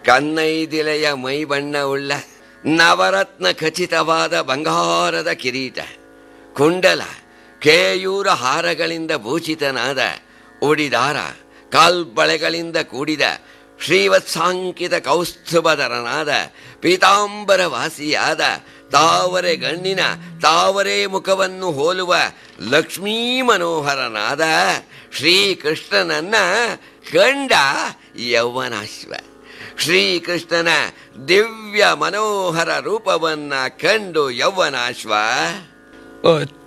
ಕನ್ನೈದಿಲೆಯ ಮೈ ಬಣ್ಣವುಳ್ಳ ನವರತ್ನ ಖಚಿತವಾದ ಬಂಗಾರದ ಕಿರೀಟ ಕುಂಡಲ ಕೇಯೂರ ಹಾರಗಳಿಂದ ಭೂಷಿತನಾದ ಉಡಿದಾರ ಕಾಲ್ಬಳೆಗಳಿಂದ ಕೂಡಿದ ಶ್ರೀವತ್ಸಾಂಕಿತ ಕೌಸ್ತುಭಧರನಾದ ಪೀತಾಂಬರ ವಾಸಿಯಾದ ತಾವರೆ ಗಣ್ಣಿನ ತಾವರೆ ಮುಖವನ್ನು ಹೋಲುವ ಲಕ್ಷ್ಮೀ ಮನೋಹರನಾದ ಶ್ರೀಕೃಷ್ಣನನ್ನ ಕಂಡ ಯೌವನಾಶ್ವ ಶ್ರೀಕೃಷ್ಣನ ದಿವ್ಯ ಮನೋಹರ ರೂಪವನ್ನ ಕಂಡು ಯೌವನಾಶ್ವ